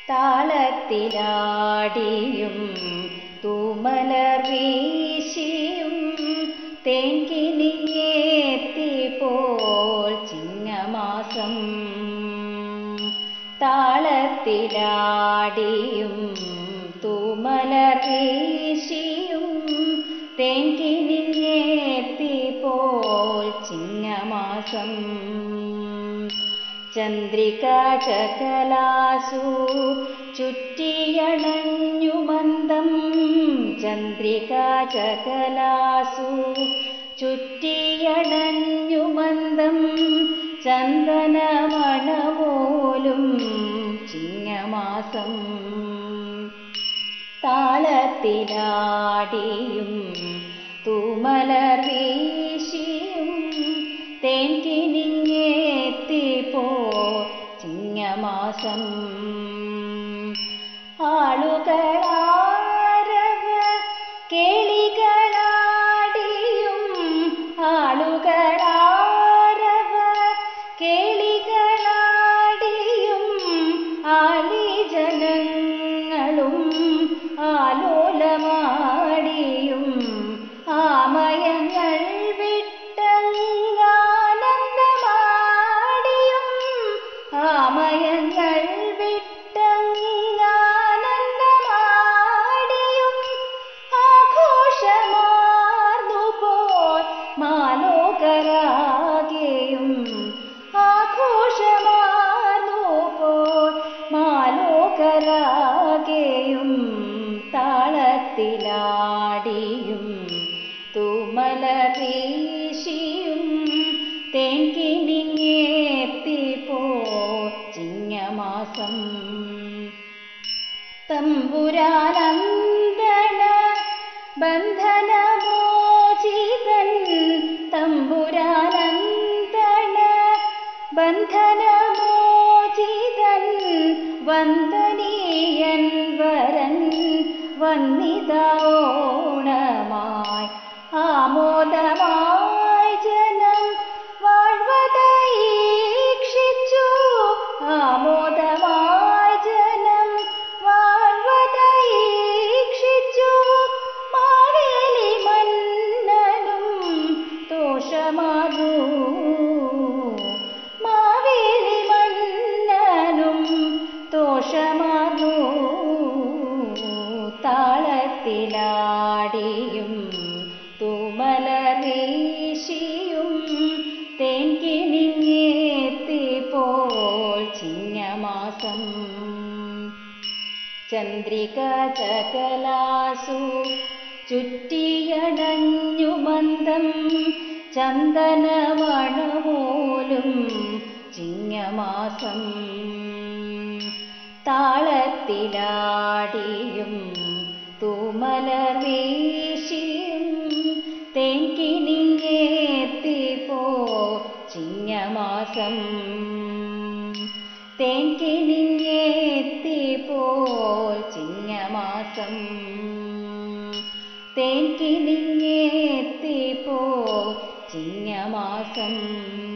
താളത്തിലാടിയും തൂമലർ വീശിയും തേൻകിനിങ്ങേത്തി പോൽ ചിങ്ങമാസം താളത്തിലാടിയും തൂമലർ വീശിയും തേൻകിനിങ്ങേത്തി പോൽ ചിങ്ങമാസം ചന്ദ്രിക ചകലാസു ചുറ്റിയണഞ്ഞു മന്ദം ചന്ദ്രിക ചകലാസു ചുറ്റിയണഞ്ഞു മന്ദം ചന്ദനമണപോലും ചിങ്ങമാസം താളത്തിലാടിയും തൂമലർ വീശിയും തേൻകിനിങ്ങേത്തി പോ ചിങ്ങമാസം ആളുകളാരവ കേളികളാടിയും ആളുകളാരവ കേളികളാടിയും ആലിജനങ്ങളും ആലോലമാടിയും ആമയങ്ങൾ വിട്ടങ്ങാനന്ദമാടിയും ആമയങ്ങൾ വിട്ടങ്ങാനന്ദമാടിയും ആഘോഷമാർന്നുപോൽ മാലോകരാകെയും ആഘോഷമാർന്നുപോൽ മാലോകരാകെയും താളത്തിലാടിയും തൂമലരീശിയും തേൻകിനിങ്ങേത്തി പോ ചിങ്ങമാസം തമ്പുരാനന്ദന ബന്ധനമോചിതൻ തമ്പുരാനന്ദന ബന്ധനമോചിതൻ വന്ദനീയൻ വരൻ വന്നിതോണമായി ആമോദമായി ജനം വാഴ്വതീക്ഷിച്ചു ആമോദമായി ജനം വാഴ്വതീക്ഷിച്ചു മാവേലി മന്നനും ദോഷമാകൂ മാവേലി മന്നനും ദോഷമാകൂ താളത്തിലാടിയും തൂമലരീശിയും തേൻകിനിങ്ങേത്തി പോൽ ചിങ്ങമാസം ചന്ദ്രിക ചകലാസു ചുറ്റിയണഞ്ഞു മന്ദം ചന്ദനമണപോലും ചിങ്ങമാസം താളത്തിലാടിയും തൂമലർ വീശിയും തേൻകിനിങ്ങേത്തി പോ ചിങ്ങമാസം തേൻകിനിങ്ങേത്തി പോൽ ചിങ്ങമാസം തേൻകിനിങ്ങേത്തി പോ ചിങ്ങമാസം